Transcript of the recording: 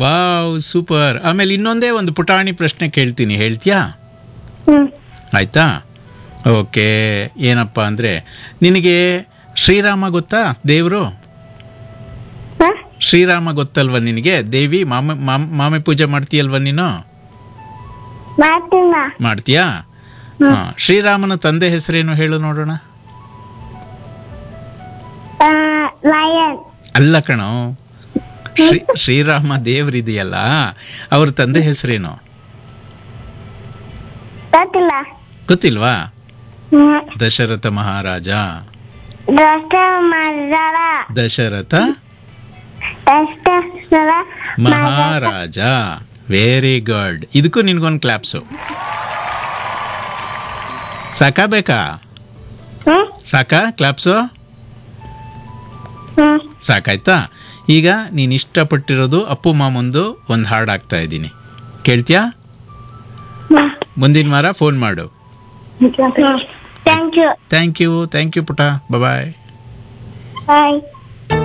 Wow super ಆಮೇಲೆ ಇನ್ನೊಂದೇ ಒಂದು ಪುಟಾಣಿ ಪ್ರಶ್ನೆ ಕೇಳ್ತೀನಿ ಹೇಳ್ತೀಯಾ ಹ್ಮ್ ಆಯ್ತಾ ಓಕೆ ಏನಪ್ಪ ಅಂದರೆ ನಿನಗೆ ಶ್ರೀರಾಮ ಗೊತ್ತಾ ದೇವರು ಹ? ಶ್ರೀರಾಮ ಗೊತ್ತಲ್ವ ನಿನಗೆ ದೇವಿ ಮಾಮ ಮಾಮ್- ಮಾಮೆ ಪೂಜೆ ಮಾಡ್ತೀಯಲ್ವ ನೀನು ಮಾಡ್ತೀನ ಮಾಡ್ತೀಯಾ ಹಾ ಶ್ರೀರಾಮನ ತಂದೆ ಹೆಸರೇನು ಹೇಳು ನೋಡೋಣ ಲಯನ್ ಅಲ್ಲ ಕಣೋ ಶ್ರೀ ಶ್ರೀರಾಮ ದೇವರಿದೆಯಲ್ಲ ಅವ್ರ ತಂದೆ ಹೆಸರೇನು ಗೊತ್ತಿಲ್ಲ ಗೊತ್ತಿಲ್ವಾ ಹ್ಮ್. ದಶರಥ ಮಹಾರಾಜ ದಷ್ಟ ಮಜಾರ ದಶರಥ ದಷ್ಟ ಸಲ ಮಹಾರಾಜ ವೆರಿ ಗುಡ್ ಇದಕ್ಕೂ ನಿನ್ಗೊಂದು ಕ್ಲಾಪ್ಸು ಸಾಕಾ ಬೇಕಾ ಹ್ಮ್ ಸಾಕಾ ಕ್ಲಾಪ್ಸು ಹ್ಮ್ ಸಾಕಾಯ್ತಾ ಈಗ ನೀನು ಇಷ್ಟಪಟ್ಟಿರೋದು ಅಪ್ಪು ಮಾಮಂದು ಒಂದು ಹಾಡು ಹಾಕ್ತಾ ಇದ್ದೀನಿ ಕೇಳ್ತೀಯಾ ಹ್ಮ್ ಮುಂದಿನ ವಾರ ಫೋನ್ ಮಾಡು thank you thank you thank you ಪುಟ ಬಾಯ್ ಬಾಯ್